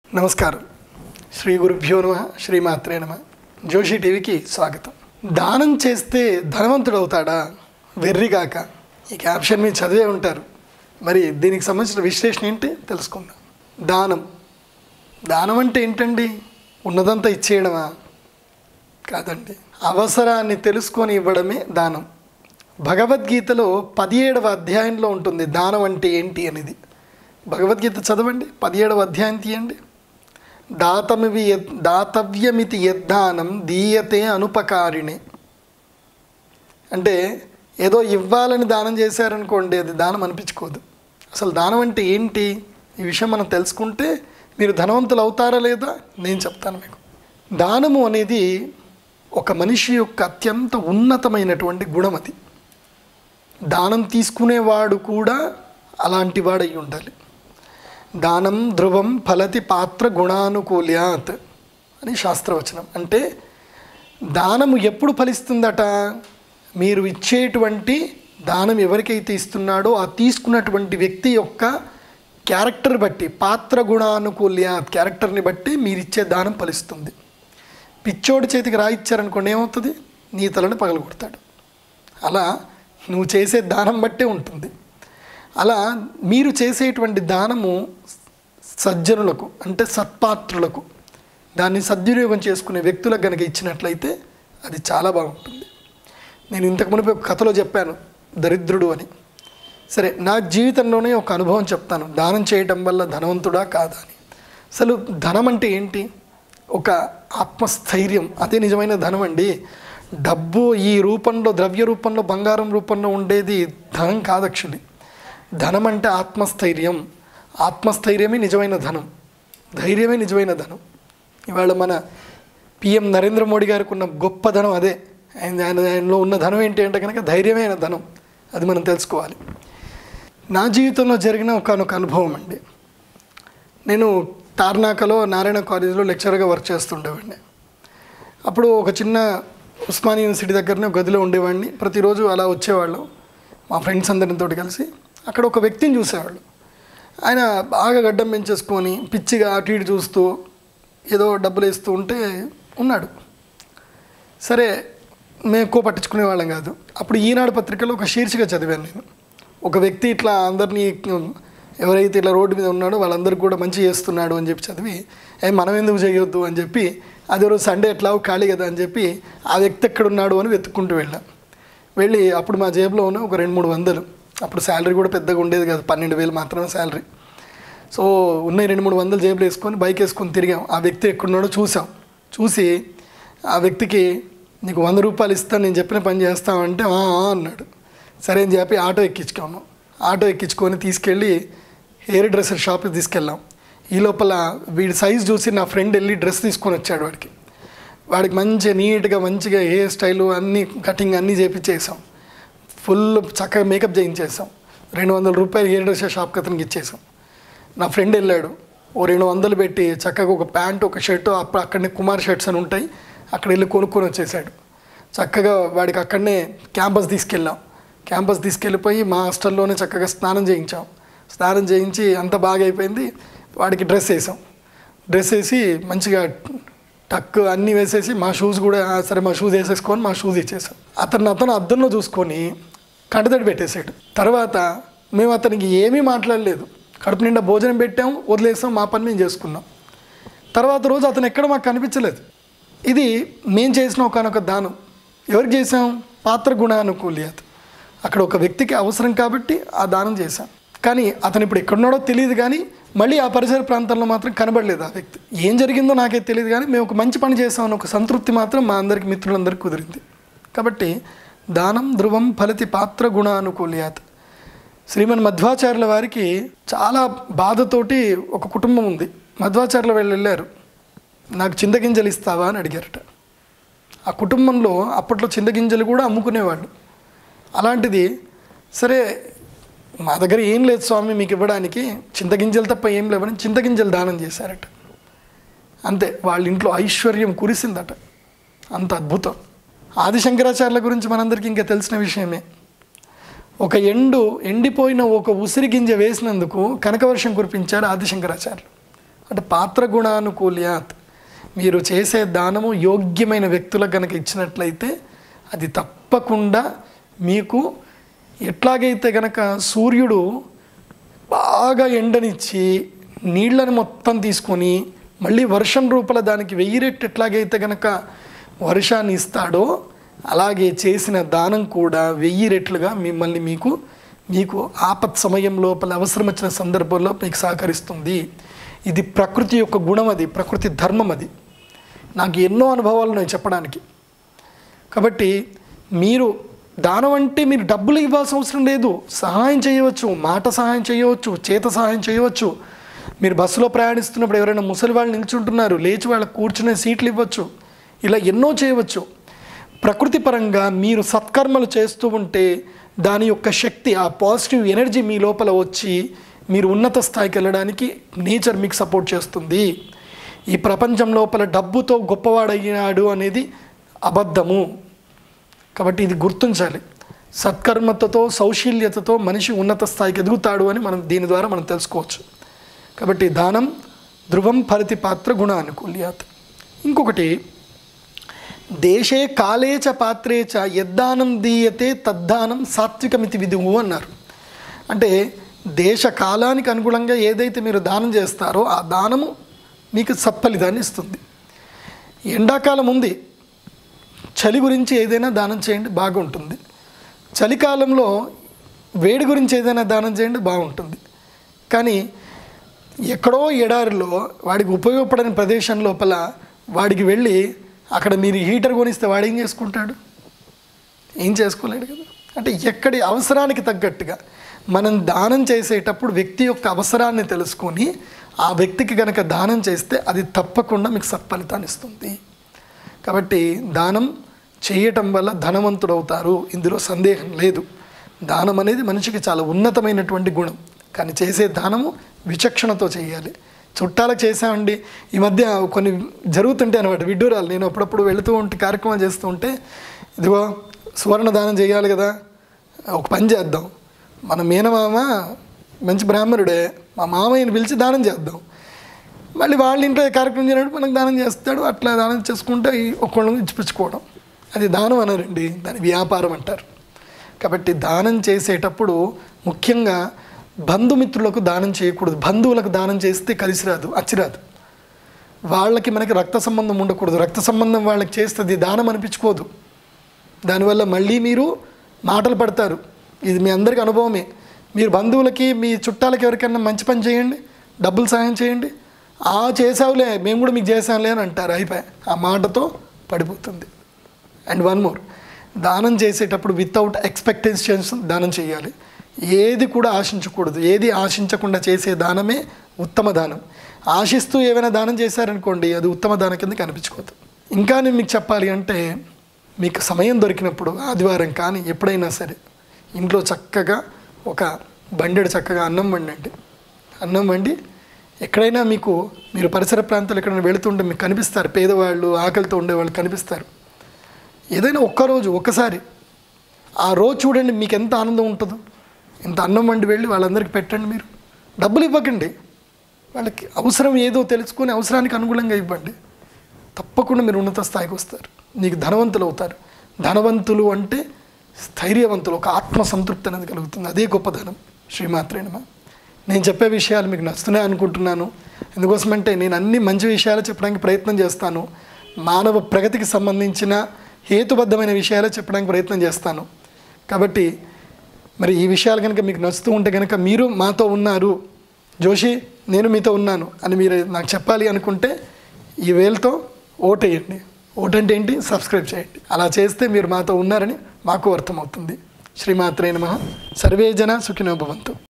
నమస్కారం శ్రీ గురుభ్యో నమ శ్రీమాత్రే నమ జోషి టీవీకి స్వాగతం దానం చేస్తే ధనవంతుడు అవుతాడా వెర్రిగాక ఈ క్యాప్షన్ మీరు చదివే ఉంటారు మరి దీనికి సంబంధించిన విశ్లేషణ ఏంటి తెలుసుకుందాం దానం దానం అంటే ఏంటండి ఉన్నదంతా ఇచ్చేయడమా కాదండి అవసరాన్ని తెలుసుకొని ఇవ్వడమే దానం భగవద్గీతలో పదిహేడవ అధ్యాయంలో ఉంటుంది దానం అంటే ఏంటి అనేది భగవద్గీత చదవండి పదిహేడవ అధ్యాయం తీయండి దాతమివి యద్- దాతవ్యమితి యద్దానం దీయతే అనుపకారిణే అంటే ఏదో ఇవ్వాలని దానం చేశారనుకోండి అది దానం అనిపించుకోదు అసలు దానం అంటే ఏంటి ఈ విషయం మనం తెలుసుకుంటే మీరు ధనవంతులు అవుతారా లేదా నేను చెప్తాను మీకు దానము అనేది ఒక మనిషి యొక్క అత్యంత ఉన్నతమైనటువంటి గుణం అది దానం తీసుకునేవాడు కూడా అలాంటి వాడై ఉండాలి దానం ధ్రువం ఫలతి పాత్ర గుణానుకూల్యాత్ అని శాస్త్రవచనం అంటే దానము ఎప్పుడు ఫలిస్తుందట మీరు ఇచ్చేటువంటి దానం ఎవరికైతే ఇస్తున్నాడో ఆ తీసుకున్నటువంటి వ్యక్తి యొక్క క్యారెక్టర్ బట్టి పాత్ర గుణానుకూల్యాత్ క్యారెక్టర్ని బట్టి మీరు ఇచ్చే దానం ఫలిస్తుంది పిచ్చోడి చేతికి రాయిచ్చారనుకోండి ఏమవుతుంది నీ తలని పగలగొడతాడు అలా నువ్వు చేసే దానం బట్టే ఉంటుంది అలా మీరు చేసేటువంటి దానము సజ్జనులకు అంటే సత్పాత్రులకు దాన్ని సద్వినియోగం చేసుకునే వ్యక్తులకు కనుక ఇచ్చినట్లయితే అది చాలా బాగుంటుంది నేను ఇంతకు మునిపి ఒక కథలో చెప్పాను దరిద్రుడు అని సరే నా జీవితంలోనే ఒక అనుభవం చెప్తాను దానం చేయటం వల్ల ధనవంతుడా కాదా అని అసలు ధనం అంటే ఏంటి ఒక ఆత్మస్థైర్యం అదే నిజమైన ధనం అండి డబ్బు ఈ రూపంలో ద్రవ్య రూపంలో బంగారం రూపంలో ఉండేది ధనం కాదు యాక్చువల్లీ ధనం అంటే ఆత్మస్థైర్యం ఆత్మస్థైర్యమే నిజమైన ధనం ధైర్యమే నిజమైన ధనం ఇవాళ మన పిఎం నరేంద్ర మోడీ గారికి ఉన్న గొప్ప ధనం అదే ఆయన ఆయన ఆయనలో ఉన్న ధనం ఏంటి అంటే కనుక ధైర్యమైన ధనం అది మనం తెలుసుకోవాలి నా జీవితంలో జరిగిన ఒకనొక అనుభవం అండి నేను తార్నాకలో నారాయణ కాలేజీలో లెక్చరర్గా వర్క్ చేస్తుండేవాడిని అప్పుడు ఒక చిన్న ఉస్మాన్ యూనివర్సిటీ దగ్గరనే ఒక గదిలో ఉండేవాడిని ప్రతిరోజు అలా వచ్చేవాళ్ళం మా ఫ్రెండ్స్ అందరితో కలిసి అక్కడ ఒక వ్యక్తిని చూసేవాళ్ళు ఆయన బాగా గడ్డం పెంచేసుకొని పిచ్చిగా అటు ఇటు చూస్తూ ఏదో డబ్బులు వేస్తూ ఉంటే ఉన్నాడు సరే మేము ఎక్కువ పట్టించుకునే వాళ్ళం కాదు అప్పుడు ఈనాడు పత్రికలో ఒక శీర్షిక చదివాను నేను ఒక వ్యక్తి ఇట్లా అందరినీ ఎవరైతే ఇట్లా రోడ్డు మీద ఉన్నాడో వాళ్ళందరికీ కూడా మంచి చేస్తున్నాడు అని చెప్పి చదివి ఏ మనం ఎందుకు చేయొద్దు అని చెప్పి అదే రోజు సండే ఎట్లా ఖాళీ కదా అని చెప్పి ఆ వ్యక్తి ఎక్కడ ఉన్నాడు అని వెతుక్కుంటూ వెళ్ళాం వెళ్ళి అప్పుడు మా జేబులో ఉన్న ఒక రెండు మూడు వందలు అప్పుడు శాలరీ కూడా పెద్దగా ఉండేది కాదు పన్నెండు వేలు మాత్రమే శాలరీ సో ఉన్నాయి రెండు మూడు వందలు జేబులు వేసుకొని బైక్ వేసుకొని తిరిగాం ఆ వ్యక్తి ఎక్కడున్నాడో చూసాం చూసి ఆ వ్యక్తికి నీకు వంద రూపాయలు ఇస్తాను నేను చెప్పిన పని చేస్తామంటే "ఆ, ఆ" అన్నాడు సరే అని చెప్పి ఆటో ఎక్కించుకున్నాం ఆటో ఎక్కించుకొని తీసుకెళ్ళి హెయిర్ డ్రెస్సర్ షాప్కి తీసుకెళ్ళాం ఈ లోపల వీడి సైజ్ చూసి నా ఫ్రెండ్ వెళ్ళి డ్రెస్ తీసుకొని వచ్చాడు వాడికి వాడికి మంచిగా నీట్గా మంచిగా హెయిర్ స్టైలు అన్నీ కటింగ్ అన్నీ చేపించేసాం ఫుల్ చక్కగా మేకప్ చేయించేసాం రెండు వందల రూపాయలు హెయిర్ డ్రెస్ షాప్కి అతనికి ఇచ్చేసాం నా ఫ్రెండ్ వెళ్ళాడు ఓ రెండు వందలు పెట్టి చక్కగా ఒక ప్యాంట్ ఒక షర్టు అప్పుడు అక్కడనే కుమార్ షర్ట్స్ అని ఉంటాయి అక్కడ వెళ్ళి కొనుక్కొని వచ్చేసాడు చక్కగా వాడికి అక్కడనే క్యాంపస్ తీసుకెళ్ళాం క్యాంపస్ తీసుకెళ్ళిపోయి మా హాస్టల్లోనే చక్కగా స్నానం చేయించాం స్నానం చేయించి అంత బాగా అయిపోయింది వాడికి డ్రెస్ వేసాం డ్రెస్ వేసి మంచిగా టక్ అన్నీ వేసేసి మా షూస్ కూడా "ఆ, సరే మా షూస్ వేసేసుకొని మా షూస్ ఇచ్చేసాం అతను అతను అద్దంలో చూసుకొని కంటతడి పెట్టేశాడు తర్వాత మేము అతనికి ఏమీ మాట్లాడలేదు కడుపు నిండా భోజనం పెట్టాం వదిలేసాం మా పని మేము చేసుకున్నాం తర్వాత రోజు అతను ఎక్కడ మాకు కనిపించలేదు ఇది మేము చేసిన ఒకనొక దానం ఎవరికి చేసాం పాత్ర గుణానుకూల్యత అక్కడ ఒక వ్యక్తికి అవసరం కాబట్టి ఆ దానం చేశాం కానీ అతను ఇప్పుడు ఎక్కడున్నాడో తెలియదు కానీ మళ్ళీ ఆ పరిసర ప్రాంతంలో మాత్రం కనబడలేదు ఆ వ్యక్తి ఏం జరిగిందో నాకైతే తెలియదు కానీ మేము ఒక మంచి పని చేసామని ఒక సంతృప్తి మాత్రం మా అందరికి మిత్రులందరికీ కుదిరింది కాబట్టి దానం ధ్రువం ఫలితి పాత్ర గుణానుకూల్యాత్ శ్రీమన్ మధ్వాచార్యుల వారికి చాలా బాధతోటి ఒక కుటుంబం ఉంది మధ్వాచార్యుల వాళ్ళు వెళ్ళారు నాకు చింతగింజలు ఇస్తావా అని అడిగారట ఆ కుటుంబంలో అప్పట్లో చింతగింజలు కూడా అమ్ముకునేవాళ్ళు అలాంటిది సరే మా దగ్గర ఏం లేదు స్వామి మీకు ఇవ్వడానికి చింతగింజలు తప్ప ఏం లేవని చింతగింజలు దానం చేశారట అంతే వాళ్ళ ఇంట్లో ఐశ్వర్యం కురిసిందట అంత అద్భుతం ఆదిశంకరాచార్యుల గురించి మనందరికీ ఇంకా తెలిసిన విషయమే ఒక ఎండు ఎండిపోయిన ఒక ఉసిరి గింజ వేసినందుకు కనకవర్షం కురిపించారు ఆదిశంకరాచార్యులు అంటే పాత్ర గుణానుకూల్యాత్ మీరు చేసే దానము యోగ్యమైన వ్యక్తులకు కనుక ఇచ్చినట్లయితే అది తప్పకుండా మీకు ఎట్లాగైతే గనక సూర్యుడు బాగా ఎండనిచ్చి నీళ్ళని మొత్తం తీసుకొని మళ్ళీ వర్షం రూపల దానికి వెయ్యి రెట్టు ఎట్లాగైతే గనక వర్షాన్ని ఇస్తాడో అలాగే చేసిన దానం కూడా వెయ్యి రెట్లుగా మిమ్మల్ని మీకు మీకు ఆపత్ సమయం లోపల అవసరం వచ్చిన సందర్భంలో మీకు సహకరిస్తుంది ఇది ప్రకృతి యొక్క గుణం అది ప్రకృతి ధర్మం అది నాకు ఎన్నో అనుభవాలు ఉన్నాయి చెప్పడానికి కాబట్టి మీరు దానం అంటే మీరు డబ్బులు ఇవ్వాల్సిన అవసరం లేదు సహాయం చేయవచ్చు మాట సహాయం చేయవచ్చు చేత సహాయం చేయవచ్చు మీరు బస్సులో ప్రయాణిస్తున్నప్పుడు ఎవరైనా ముసలి వాళ్ళు నిల్చుంటున్నారు లేచి వాళ్ళకి కూర్చునే సీట్లు ఇవ్వచ్చు ఇలా ఎన్నో చేయవచ్చు ప్రకృతి పరంగా మీరు సత్కర్మలు చేస్తూ ఉంటే దాని యొక్క శక్తి ఆ పాజిటివ్ ఎనర్జీ మీ లోపల వచ్చి మీరు ఉన్నత స్థాయికి వెళ్ళడానికి నేచర్ మీకు సపోర్ట్ చేస్తుంది ఈ ప్రపంచం లోపల డబ్బుతో గొప్పవాడయ్యాడు అనేది అబద్ధము కాబట్టి ఇది గుర్తించాలి సత్కర్మతతో సౌశీల్యతతో మనిషి ఉన్నత స్థాయికి ఎదుగుతాడు అని మనం దీని ద్వారా మనం తెలుసుకోవచ్చు కాబట్టి దానం ధ్రువం ఫలితి పాత్ర గుణ అనుకూల్యాత్ ఇంకొకటి దేశే కాలే చ పాత్రే చ యద్దానం దీయతే తద్దానం సాత్వికమితి విధువు అన్నారు అంటే దేశ కాలానికి అనుగుణంగా ఏదైతే మీరు దానం చేస్తారో ఆ దానము మీకు సత్ఫలితాన్ని ఇస్తుంది ఎండాకాలం ఉంది చలి గురించి ఏదైనా దానం చేయండి బాగుంటుంది చలికాలంలో వేడి గురించి ఏదైనా దానం చేయండి బాగుంటుంది కానీ ఎక్కడో ఎడారిలో వాడికి ఉపయోగపడని ప్రదేశం లోపల వాడికి వెళ్ళి అక్కడ మీరు హీటర్ కొనిస్తే వాడు ఏం చేసుకుంటాడు ఏం చేసుకోలేడు కదా అంటే ఎక్కడి అవసరానికి తగ్గట్టుగా మనం దానం చేసేటప్పుడు వ్యక్తి యొక్క అవసరాన్ని తెలుసుకొని ఆ వ్యక్తికి కనుక దానం చేస్తే అది తప్పకుండా మీకు సత్ఫలితాన్ని ఇస్తుంది కాబట్టి దానం చేయటం వల్ల ధనవంతుడు అవుతారు ఇందులో సందేహం లేదు దానం అనేది మనిషికి చాలా ఉన్నతమైనటువంటి గుణం కానీ చేసే దానము విచక్షణతో చేయాలి చుట్టాలకు చేసామండి ఈ మధ్య కొన్ని జరుగుతుంటాయి అనమాట విడ్డూరాలు నేను అప్పుడప్పుడు వెళుతూ ఉంటే కార్యక్రమాలు చేస్తూ ఉంటే ఇదిగో సువర్ణ దానం చేయాలి కదా ఒక పని చేద్దాం మన మేనమామ మంచి బ్రాహ్మణుడే మా మామయ్యని పిలిచి దానం చేద్దాం మళ్ళీ వాళ్ళ ఇంట్లో ఏ కార్యక్రమం చేయడానికి మనకు దానం చేస్తాడు అట్లా దానం చేసుకుంటే ఈ ఒక్కళ్ళని ఇచ్చిపుచ్చుకోవడం అది దానం అనరండి దాని వ్యాపారం అంటారు కాబట్టి దానం చేసేటప్పుడు ముఖ్యంగా బంధుమిత్రులకు దానం చేయకూడదు బంధువులకు దానం చేస్తే కలిసి రాదు అచ్చిరాదు వాళ్ళకి మనకి రక్త సంబంధం ఉండకూడదు రక్త సంబంధం వాళ్ళకి చేస్తే అది దానం అనిపించుకోదు దానివల్ల మళ్ళీ మీరు మాటలు పడతారు ఇది మీ అందరికీ అనుభవమే మీరు బంధువులకి మీ చుట్టాలకి ఎవరికైనా మంచి పని చేయండి డబ్బులు సాయం చేయండి ఆ చేసావులే మేము కూడా మీకు చేసాంలే అని అంటారు అయిపోయి ఆ మాటతో పడిపోతుంది అండ్ వన్ మోర్ దానం చేసేటప్పుడు వితౌట్ ఎక్స్పెక్టేషన్స్ దానం చేయాలి ఏది కూడా ఆశించకూడదు ఏది ఆశించకుండా చేసే దానమే ఉత్తమ దానం ఆశిస్తూ ఏమైనా దానం చేశారనుకోండి అది ఉత్తమ దానం కింద కనిపించుకోదు ఇంకా నేను మీకు చెప్పాలి అంటే మీకు సమయం దొరికినప్పుడు ఆదివారం కానీ ఎప్పుడైనా సరే ఇంట్లో చక్కగా ఒక బండెడు చక్కగా అన్నం వండండి అన్నం వండి ఎక్కడైనా మీకు మీరు పరిసర ప్రాంతాలు ఎక్కడైనా వెళుతుంటే మీకు కనిపిస్తారు పేదవాళ్ళు ఆకలితో ఉండేవాళ్ళు కనిపిస్తారు ఏదైనా ఒక్కరోజు ఒక్కసారి ఆ రోజు చూడండి మీకు ఎంత ఆనందం ఉంటుందో ఇంత అన్నం వండి వెళ్ళి వాళ్ళందరికీ పెట్టండి మీరు డబ్బులు ఇవ్వకండి వాళ్ళకి అవసరం ఏదో తెలుసుకొని అవసరానికి అనుగుణంగా ఇవ్వండి తప్పకుండా మీరు ఉన్నత స్థాయికి వస్తారు నీకు ధనవంతులు అవుతారు ధనవంతులు అంటే స్థైర్యవంతులు ఒక ఆత్మ సంతృప్తి అనేది కలుగుతుంది అదే గొప్పదనం శ్రీమాత్రేనమా నేను చెప్పే విషయాలు మీకు నచ్చుతున్నాయి అనుకుంటున్నాను ఎందుకోసమంటే నేను అన్ని మంచి విషయాలు చెప్పడానికి ప్రయత్నం చేస్తాను మానవ ప్రగతికి సంబంధించిన హేతుబద్ధమైన విషయాలే చెప్పడానికి ప్రయత్నం చేస్తాను కాబట్టి మరి ఈ విషయాలు కనుక మీకు నచ్చుతూ ఉంటే కనుక మీరు మాతో ఉన్నారు జోషి నేను మీతో ఉన్నాను అని మీరు నాకు చెప్పాలి అనుకుంటే ఈ వేలతో ఓటేయండి ఓట్ అంటే ఏంటి సబ్స్క్రైబ్ చేయండి అలా చేస్తే మీరు మాతో ఉన్నారని మాకు అర్థమవుతుంది శ్రీమాత్రే నమ సర్వే జన సుఖినో భవంతు